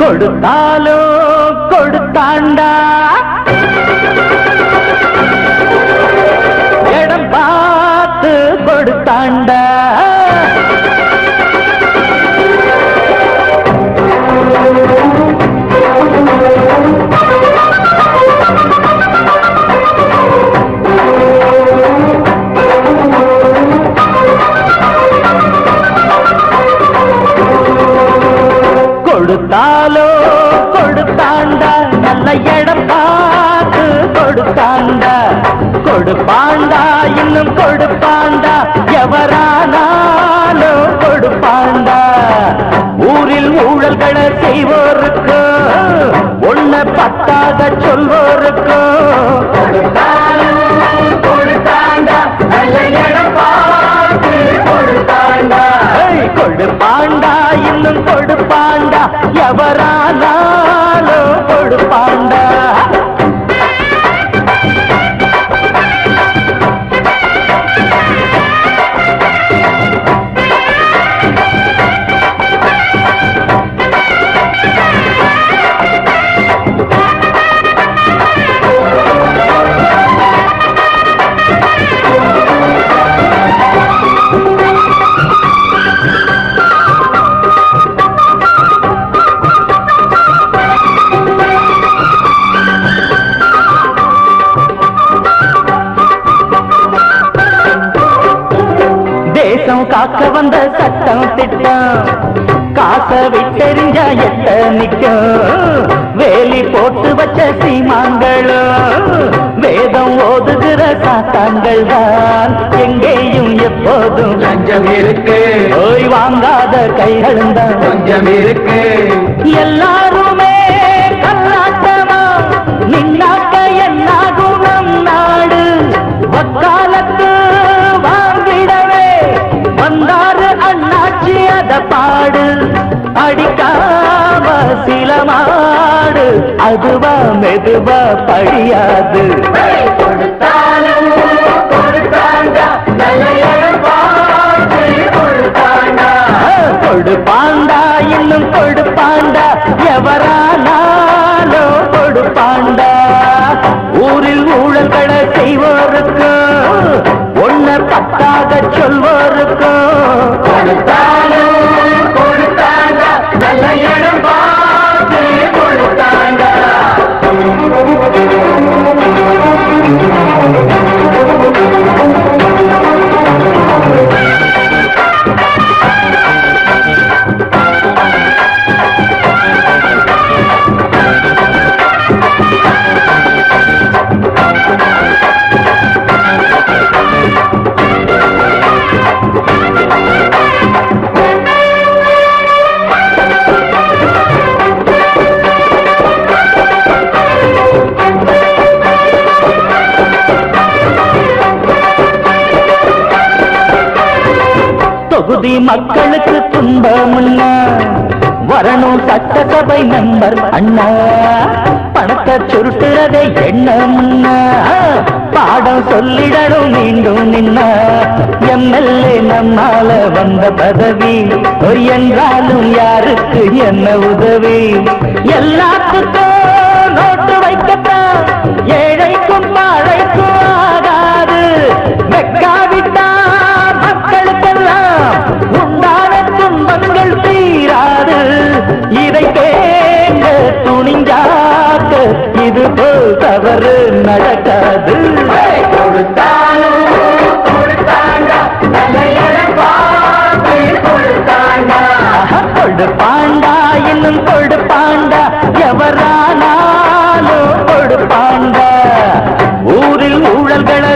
கொடுத்தாலும் கொடுத்தாண்டா இடம் பார்த்து கொடுத்தாண்டா கொடுத்தாலோ கொடுத்தாண்டா நல்ல இடம் பார்த்து கொடுத்தாண்டா கொடுப்பாண்டா இன்னும் கொடுப்பாண்டா எவரானாலும் கொடுப்பாண்டா ஊரில் ஊழல்களை செய்வோருக்கு ஒன்ன பத்தாக சொல்வோருக்கு கொடுத்தாண்டா நல்ல இடம் பார்த்து கொடுத்தாண்டா கொடுப்பாண்டா இன்னும் கொடுப்பாண்டா எவரானாலும் கொடுப்பாண்டா தேசம் காக்க வந்த சட்டம் திட்டம் காசை விட்டெறிஞ்ச எட்ட நிக்கும் வேலி போட்டு வச்ச சீமான்களும் வேதம் ஓதுகிற சாத்தான்கள் தான் எங்கேயும் எப்போதும் லஞ்சம் இருக்கு ஓய் வாங்காத கைகளும் தான் கொஞ்சம் இருக்கு எல்லாருமே கல்லாட்டமா நின்னாக்க என்னாகும் நம் நாடு வக்காலத்து வாங்கிடவே வந்தாரு அண்ணாச்சி அத பாடு அடிக்காம சில மாடு அதுவா மெதுவா படியாது கொடுத்தாலும் கொடுத்தாண்டா நல்ல இடம் பார்த்து கொடுத்தாண்டா கொடுப்பாண்டா இன்னும் கொடுப்பாண்டா எவரானாலும் கொடுப்பாண்டா ஊரில் ஊழல்களை செய்வோருக்கு ஒன்ன பத்தாக சொல்வோருக்கு கொடுத்தாலும் கொடுத்தாண்டா நல்ல இடம் பார்த்து கொடுத்தாண்டா தொகுதி மக்களுக்கு துன்பமுன்னா வரணும் சட்டசபை மெம்பர் அண்ணா பணத்தை சுருட்டுறதை எண்ணமுன்னா பாடம் சொல்லிடணும் மீண்டும் நின்ன எம்எல்ஏ நம்மால வந்த பதவி ஒரு என்றாலும் யாருக்கு என்ன உதவி எல்லாத்துக்கும் நோட்டு வைக்கத்தான் ஏழைக்கும் பாழைக்கும் ஆகாது வெக்காவிட்டா மக்களுக்கெல்லாம் உண்டான துன்பங்கள் தீராது இதை தேங்க துணிஞ்சாக்க இது போல் தவறு நடக்காது கொடுத்தாலும் கொடுத்தாண்டா நல்ல இடம் பார்த்து கொடுத்தாண்டா கொடுப்பாண்டா இன்னும் கொடுப்பாண்டா எவரானாலும் கொடுப்பாண்டா ஊரில் ஊழல்களை